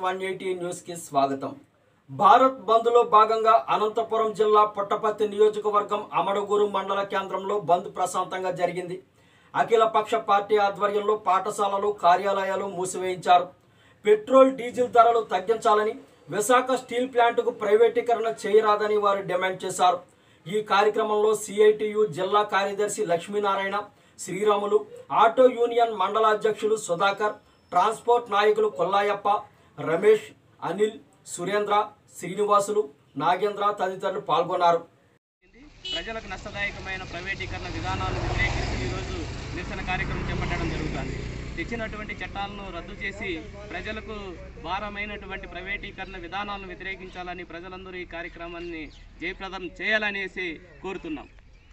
one eighty న్యూస్కి స్వాగతం భారత్ బంద్లో భాగంగా అనంతపురం జిల్లా పుట్టపర్తి నియోజకవర్గం అమడగూరు మండల కేంద్రంలో బంద్ ప్రశాంతంగా జరిగింది అఖిలపక్ష పార్టీ ఆధ్వర్యంలో పాఠశాలలు కార్యాలయాలు మూసివేయించారు పెట్రోల్ డీజిల్ ధరలు తగ్గించాలని విశాఖ స్టీల్ ప్లాంట్కు ప్రైవేటీకరణ చేయరాదని వారు డిమాండ్ చేశారు ఈ కార్యక్రమంలో సిఐటియు జిల్లా కార్యదర్శి లక్ష్మీనారాయణ శ్రీరాములు ఆటో యూనియన్ మండల అధ్యక్షులు సుధాకర్ ట్రాన్స్పోర్ట్ నాయకులు కొల్లాయప్ప రమేష్ అనిల్ సురేంద్ర శ్రీనివాసులు నాగేంద్ర తదితరులు పాల్గొన్నారు ప్రజలకు నష్టదాయకమైన ప్రైవేటీకరణ విధానాలను వ్యతిరేకిస్తూ ఈరోజు నిరసన కార్యక్రమం చేపట్టడం జరుగుతుంది తెచ్చినటువంటి చట్టాలను రద్దు చేసి ప్రజలకు భారమైనటువంటి ప్రైవేటీకరణ విధానాలను వ్యతిరేకించాలని ప్రజలందరూ ఈ కార్యక్రమాన్ని జయప్రదం చేయాలనేసి కోరుతున్నాం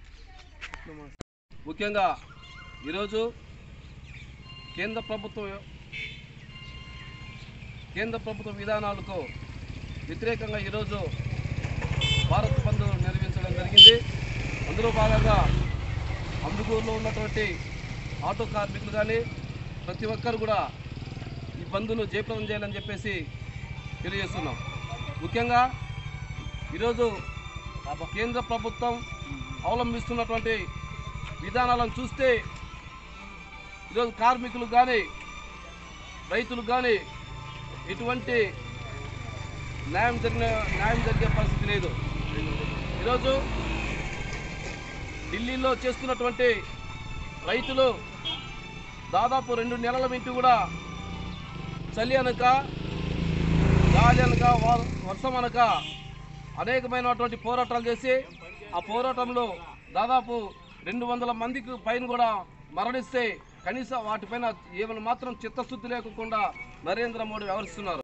ముఖ్యంగా ఈరోజు కేంద్ర ప్రభుత్వం కేంద్ర ప్రభుత్వ విధానాలకు వ్యతిరేకంగా ఈరోజు భారత్ బంద్ నిర్వహించడం జరిగింది అందులో భాగంగా అందుకూరులో ఉన్నటువంటి ఆటో కార్మికులు కానీ ప్రతి ఒక్కరు కూడా ఈ బంధులు జయప్రదం చేయాలని చెప్పేసి తెలియజేస్తున్నాం ముఖ్యంగా ఈరోజు కేంద్ర ప్రభుత్వం అవలంబిస్తున్నటువంటి విధానాలను చూస్తే ఈరోజు కార్మికులు కానీ రైతులకు కానీ ఎటువంటి న్యాయం జరిగిన న్యాయం జరిగే పరిస్థితి లేదు ఈరోజు ఢిల్లీలో చేస్తున్నటువంటి రైతులు దాదాపు రెండు నెలల మించి కూడా చలి అనక గాలి అనక వా- వర్షం అనక అనేకమైనటువంటి పోరాటాలు చేసి ఆ పోరాటంలో దాదాపు రెండు వందల మందికి పైన కూడా మరణిస్తే కనీసం వాటిపైన ఏమైనా మాత్రం చిత్తశుద్ధి లేకుండా నరేంద్ర మోడీ వ్యవహరిస్తున్నారు